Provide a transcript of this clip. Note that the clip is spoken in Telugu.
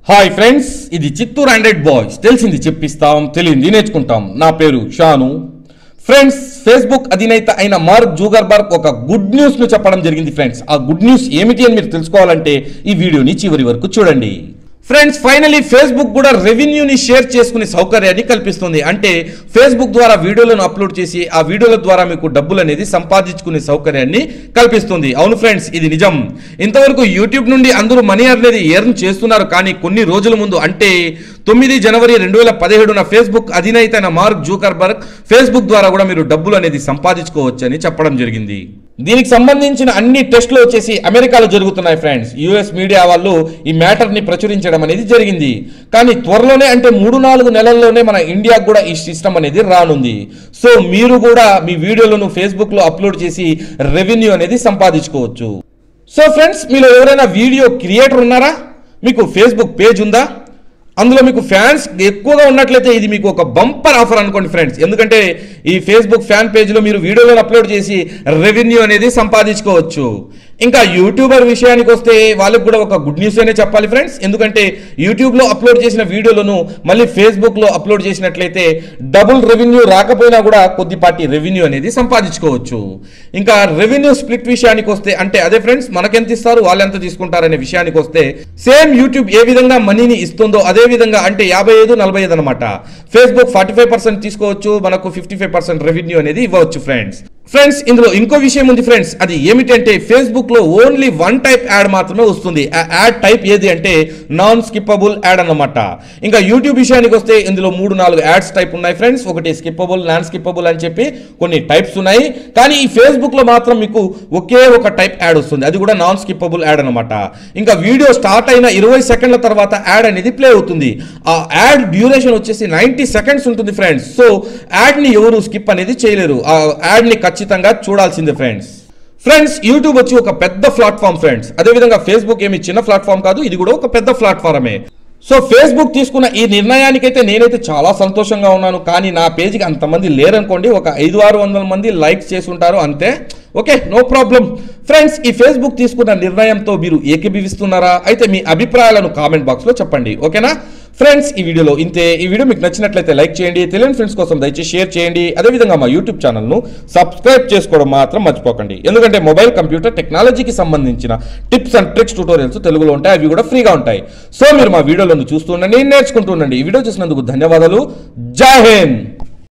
హాయ్ ఫ్రెండ్స్ ఇది చిత్తూరు హండ్రెడ్ బాయ్స్ తెలిసింది చెప్పిస్తాం తెలియంది నేర్చుకుంటాం నా పేరు షాను ఫ్రెండ్స్ ఫేస్బుక్ అధినేత అయిన మార్క్ జూగర్బర్గ్ ఒక గుడ్ న్యూస్ ను చెప్పడం జరిగింది ఫ్రెండ్స్ ఆ గుడ్ న్యూస్ ఏమిటి అని మీరు తెలుసుకోవాలంటే ఈ వీడియోని చివరి వరకు చూడండి ఫ్రెండ్స్ ఫైనలీ ఫేస్బుక్ కూడా రెవెన్యూని షేర్ చేసుకునే సౌకర్యాన్ని కల్పిస్తుంది అంటే ఫేస్బుక్ ద్వారా వీడియోలను అప్లోడ్ చేసి ఆ వీడియోల ద్వారా మీకు డబ్బులు అనేది సంపాదించుకునే సౌకర్యాన్ని కల్పిస్తుంది అవును ఫ్రెండ్స్ ఇది నిజం ఇంతవరకు యూట్యూబ్ నుండి అందరూ మనీ అనేది ఎర్న్ చేస్తున్నారు కానీ కొన్ని రోజుల ముందు అంటే తొమ్మిది జనవరి రెండు వేల పదిహేడున ఫేస్బుక్ అధినేత అయిన మార్క్ జూకర్బర్గ్ ఫేస్బుక్ ద్వారా కూడా మీరు డబ్బులు అనేది సంపాదించుకోవచ్చు అని చెప్పడం జరిగింది దీనికి సంబంధించిన అన్ని టెస్టులు వచ్చేసి అమెరికాలో జరుగుతున్నాయి ఫ్రెండ్స్ యుఎస్ మీడియా వాళ్ళు ఈ మ్యాటర్ ని ప్రచురించడం అనేది జరిగింది కానీ త్వరలోనే అంటే మూడు నాలుగు నెలల్లోనే మన ఇండియాకు కూడా ఈ సిస్టమ్ అనేది రానుంది సో మీరు కూడా మీ వీడియోలను ఫేస్బుక్ లో అప్లోడ్ చేసి రెవెన్యూ అనేది సంపాదించుకోవచ్చు సో ఫ్రెండ్స్ మీలో ఎవరైనా వీడియో క్రియేటర్ ఉన్నారా మీకు ఫేస్బుక్ పేజ్ ఉందా అందులో మీకు ఫ్యాన్స్ ఎక్కువగా ఉన్నట్లయితే ఇది మీకు ఒక బంపర్ ఆఫర్ అనుకోండి ఫ్రెండ్స్ ఎందుకంటే ఈ ఫేస్బుక్ ఫ్యాన్ పేజ్లో మీరు వీడియోలను అప్లోడ్ చేసి రెవెన్యూ అనేది సంపాదించుకోవచ్చు ఇంకా యూట్యూబర్ విషయానికి వస్తే వాళ్ళకి కూడా ఒక గుడ్ న్యూస్ అనే చెప్పాలి ఫ్రెండ్స్ ఎందుకంటే యూట్యూబ్లో అప్లోడ్ చేసిన వీడియోలను మళ్ళీ ఫేస్బుక్లో అప్లోడ్ చేసినట్లయితే డబుల్ రెవెన్యూ రాకపోయినా కూడా కొద్దిపాటి రెవెన్యూ అనేది సంపాదించుకోవచ్చు ఇంకా రెవెన్యూ స్ప్లిట్ విషయానికి వస్తే అంటే అదే ఫ్రెండ్స్ మనకెంత ఇస్తారు వాళ్ళు ఎంత తీసుకుంటారనే విషయానికి వస్తే సేమ్ యూట్యూబ్ ఏ విధంగా మనీని ఇస్తుందో అదే విధంగా అంటే యాభై ఐదు నలభై ఐదు అనమాట ఫేస్బుక్ ఫార్టీ ఫైవ్ పర్సెంట్ తీసుకోవచ్చు మనకు ఫిఫ్టీ ఫైవ్ పర్సెంట్ రెవెన్యూ అనేది ఇవ్వచ్చు ఫ్రెండ్స్ ఫ్రెండ్స్ ఇందులో ఇంకో విషయం ఉంది ఫ్రెండ్స్ అది ఏమిటంటే ఫేస్బుక్ లో ఓన్లీ వన్ టైప్ యాడ్ మాత్రమే వస్తుంది ఆ యాడ్ టైప్ ఏది అంటే నాన్ స్కిప్పబుల్ యాడ్ అన్నమాట ఇంకా యూట్యూబ్ విషయానికి వస్తే ఇందులో మూడు నాలుగు యాడ్స్ టైప్ ఉన్నాయి ఫ్రెండ్స్ ఒకటి స్కిప్పబుల్ నాన్ స్కిప్పబుల్ అని చెప్పి కొన్ని టైప్స్ ఉన్నాయి కానీ ఈ ఫేస్బుక్ లో మాత్రం మీకు ఒకే ఒక టైప్ యాడ్ వస్తుంది అది కూడా నాన్ స్కిప్పబుల్ యాడ్ అనమాట ఇంకా వీడియో స్టార్ట్ అయిన ఇరవై సెకండ్ల తర్వాత యాడ్ అనేది ప్లే అవుతుంది ఆ యాడ్ డ్యూరేషన్ వచ్చేసి నైంటీ సెకండ్స్ ఉంటుంది ఫ్రెండ్స్ సో యాడ్ ని ఎవరు స్కిప్ అనేది చేయలేరు ఆ యాడ్ ని ఖచ్చితంగా చూడాల్సిందే ఫ్రెండ్స్ ఫ్రెండ్స్ యూట్యూబ్ వచ్చి ఒక పెద్ద ప్లాట్ఫామ్ ఫ్రెండ్స్ అదేవిధంగా ఫేస్బుక్ ఏమి చిన్న ప్లాట్ఫామ్ కాదు ఇది కూడా ఒక పెద్ద ప్లాట్ఫారమే సో ఫేస్బుక్ తీసుకున్న ఈ నిర్ణయానికైతే నేనైతే చాలా సంతోషంగా ఉన్నాను కానీ నా పేజీకి అంతమంది లేరనుకోండి ఒక ఐదు ఆరు వందల మంది లైక్స్ చేసి ఉంటారు అంతే ఓకే నో ప్రాబ్లం ఫ్రెండ్స్ ఈ ఫేస్బుక్ తీసుకున్న నిర్ణయంతో మీరు ఏకీభవిస్తున్నారా అయితే మీ అభిప్రాయాలను కామెంట్ బాక్స్లో చెప్పండి ఓకేనా ఫ్రెండ్స్ ఈ వీడియోలో ఇంతే ఈ వీడియో మీకు నచ్చినట్లయితే లైక్ చేయండి తెలియని ఫ్రెండ్స్ కోసం దయచేసి షేర్ చేయండి అదేవిధంగా మా యూట్యూబ్ ఛానల్ను సబ్స్క్రైబ్ చేసుకోవడం మాత్రం మర్చిపోకండి ఎందుకంటే మొబైల్ కంప్యూటర్ టెక్నాలజీకి సంబంధించిన టిప్స్ అండ్ ట్రిక్స్ ట్యూటోరియల్స్ తెలుగులో ఉంటాయి అవి కూడా ఫ్రీగా ఉంటాయి సో మీరు మా వీడియోలను చూస్తుండండి నేర్చుకుంటుండండి ఈ వీడియో చూసినందుకు ధన్యవాదాలు జై హింద్